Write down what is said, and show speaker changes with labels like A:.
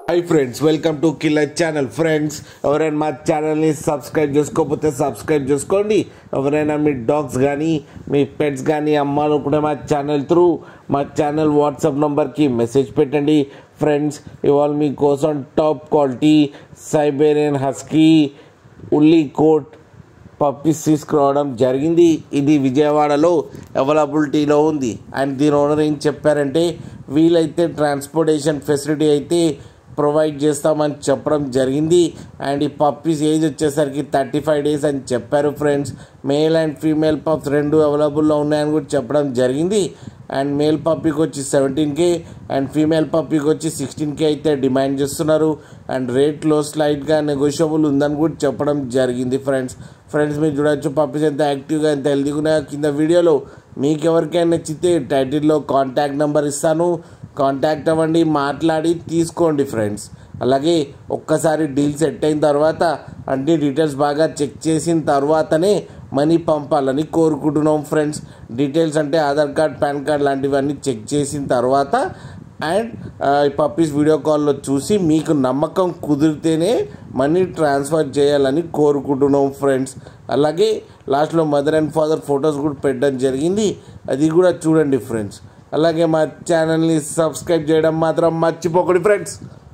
A: hi friends welcome to killer channel friends ఎవరైనా మా ఛానల్ని సబ్స్క్రైబ్ చేసుకోకపోతే సబ్స్క్రైబ్ చేసుకోండి ఎవరైనా మీ డాగ్స్ కానీ మీ పెట్స్ కానీ అమ్మాలనుకుంటే మా ఛానల్ త్రూ మా ఛానల్ వాట్సాప్ నెంబర్కి మెసేజ్ పెట్టండి ఫ్రెండ్స్ ఇవాళ మీకోసం top quality Siberian husky woolly coat puppies తీసుకురావడం జరిగింది ఇది విజయవాడలో అవైలబిలిటీలో ఉంది అండ్ దీని ఓనర్ ఏం చెప్పారంటే వీలైతే ట్రాన్స్పోర్టేషన్ ఫెసిలిటీ అయితే ప్రొవైడ్ చేస్తామని చెప్పడం జరిగింది అండ్ ఈ పప్పీస్ ఏజ్ వచ్చేసరికి థర్టీ ఫైవ్ డేస్ అని చెప్పారు friends male and female pups రెండు అవైలబుల్లో ఉన్నాయని కూడా చెప్పడం జరిగింది అండ్ మేల్ పప్పీకి వచ్చి సెవెంటీన్ కే అండ్ ఫీమేల్ పప్పీకి వచ్చి సిక్స్టీన్ కే అయితే డిమాండ్ చేస్తున్నారు అండ్ రేట్లో స్లైట్గా నెగోషియబుల్ ఉందని కూడా చెప్పడం జరిగింది ఫ్రెండ్స్ ఫ్రెండ్స్ మీరు చూడొచ్చు పప్పీస్ ఎంత యాక్టివ్గా ఎంత హెల్తీగా ఉన్నాయో కింద వీడియోలో మీకు ఎవరికైనా నచ్చితే టైటిల్లో కాంటాక్ట్ నెంబర్ ఇస్తాను కాంటాక్ట్ అవ్వండి మాట్లాడి తీసుకోండి ఫ్రెండ్స్ అలాగే ఒక్కసారి డీల్ సెట్ అయిన తర్వాత అన్ని డీటెయిల్స్ బాగా చెక్ చేసిన తర్వాతనే మనీ పంపాలని కోరుకుంటున్నాం ఫ్రెండ్స్ డీటెయిల్స్ అంటే ఆధార్ కార్డ్ పాన్ కార్డ్ లాంటివన్నీ చెక్ చేసిన తర్వాత అండ్ ఈ పప్పీస్ వీడియో కాల్లో చూసి మీకు నమ్మకం కుదిరితేనే మనీ ట్రాన్స్ఫర్ చేయాలని కోరుకుంటున్నాం ఫ్రెండ్స్ అలాగే లాస్ట్లో మదర్ అండ్ ఫాదర్ ఫొటోస్ కూడా పెట్టడం జరిగింది అది కూడా చూడండి ఫ్రెండ్స్ అలాగే మా ఛానల్ని సబ్స్క్రైబ్ చేయడం మాత్రం మర్చిపోకండి ఫ్రెండ్స్